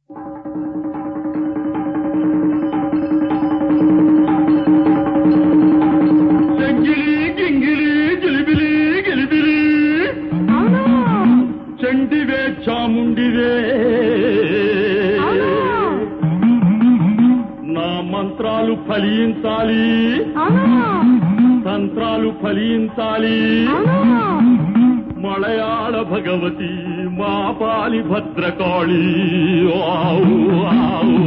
చెంగిలి గింగిలి గిలిబిలి గిలిబిలి అవును చండివే చాముండివే అవును నా మంత్రాలు ఫలించాలి అవును తంత్రాలు ఫలించాలి అవును మలయాళ భగవతి మా పాలి భద్రకాళి ఆవు ఆవు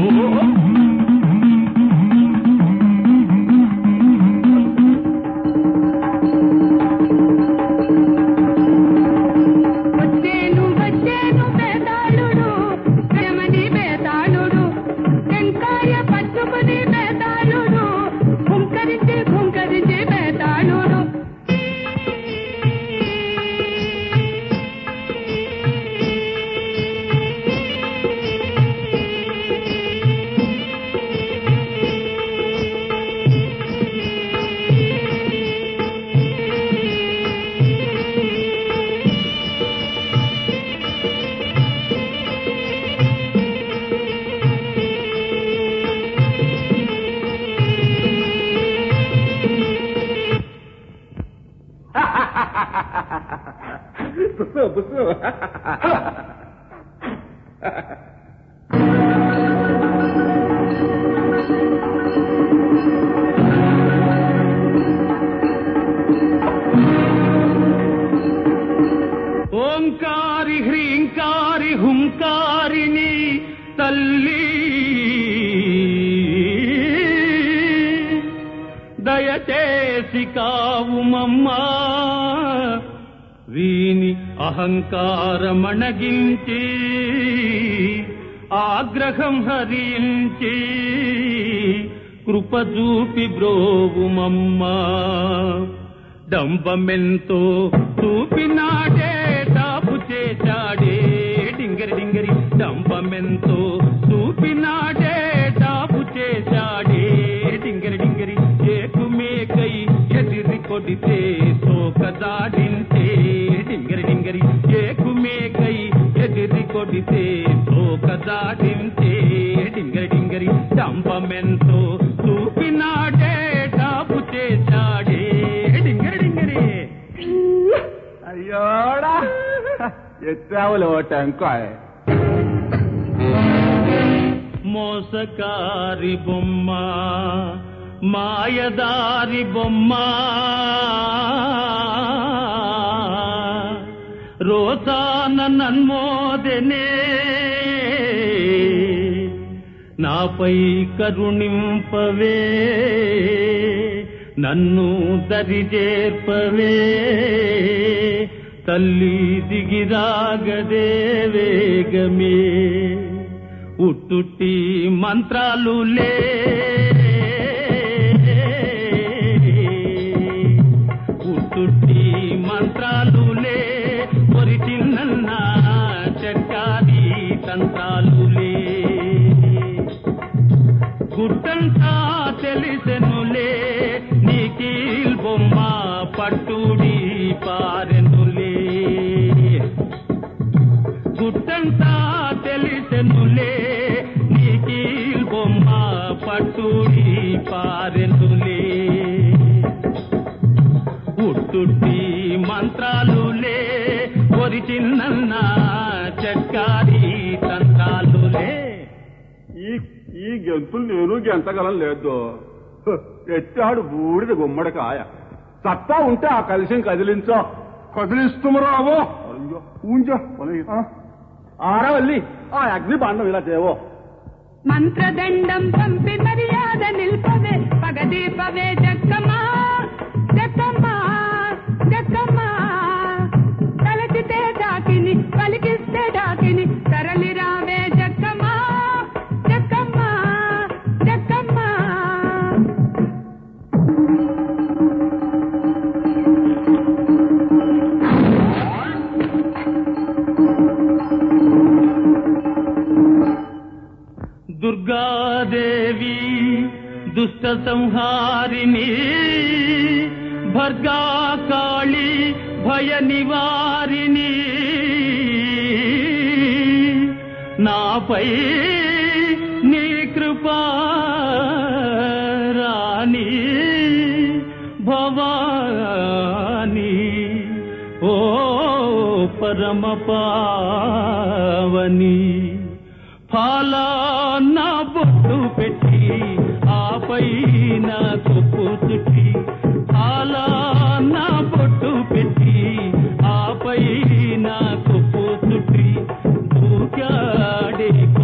వచ్చేను వచ్చేను బేతాళుడు ప్రేమని బేతాళుడు టెంకాయ పట్టుకుని బేతాళుడు హుంకరించి హుంకరించి బేతాళుడు బుస్సు బుస్సు ఓంకారి హ్రీంకారి హుంకారిని తల్లి దయచేసి కావుమమ్మా వీని అహంకారమణగించి ఆగ్రహం హరించి కృపజూపి బ్రోవుమమ్మా డంబమెంతో చూపినాడే తాపు చేశాడే డింగరి డింగరి డంబమెంతో చూపినాడే తాపు చేశాడే డింగరి డింగరి ఏకుమేకై ఎదిరి కొడితే సోక దాడించే డింగరి డింగరి ఏకుమేకై ఎదిరి కొడితే సోక దాడించే డింగరి డింగరి డంబమెంతో చూపినాడే తాపు చేశాడే డింగరి డింగరి అయ్యోడా ఎత్తావులో టెంకాయ మోసకారి బొమ్మ మాయదారి బొమ్మ రోసాన నన్మోదనే నాపై కరుణింపవే నన్ను దరిచేర్పవే తల్లి దిగిరాగదే వేగమే ఉట్టుట్టి మంత్రాలు లే ఉట్టుట్టి మంత్రాలు లే పొరి చిన్న చక్కాది తంత్రాలు లే గుట్టంతా తెలిసెనులే నీకీల్ బొమ్మ పట్టుడి పారెనులే గుట్టంతా తెలిసెనులే నీకీల్ బొమ్మ పట్టుడి పారెనులే ఉట్టుట్టి మంత్రాలులే ఒరి చిన్న చక్కారి తంత్రాలులే ఈ ఈ గెంతులు నేను గెంతగలం లేదు హ, ఎత్తాడు బూడిద గుమ్మడికాయ సత్తా ఉంటే ఆ కలిసి కదిలించో కదిలిస్తుమరావో అయ్యో ఊంచో ఆరవల్లి ఆ అగ్ని బాండం ఇలా చేయవో మంత్రదండం పంపి మర్యాద నిల్పవే పగదీపవే జక్కమ్మా జక్కమ్మా జక్కమ్మా తలచితే డాకిని పలికిస్తే డాకిని తరలి రావే జక్కమ్మా జక్కమ్మా జక్కమ్మా దుర్గాదేవి దుష్ట సంహారిణి భర్గా కాళి భయ నివారిణి నాపై నీ కృపా రాణి భవాని ఓ పరమ పావని ఫలానా బొట్టు పెట్టి ఆపై నా కొప్పు చుట్టి ఫలానా బొట్టు పెట్టి ఆపై నా కొప్పు చుట్టి దూకాడే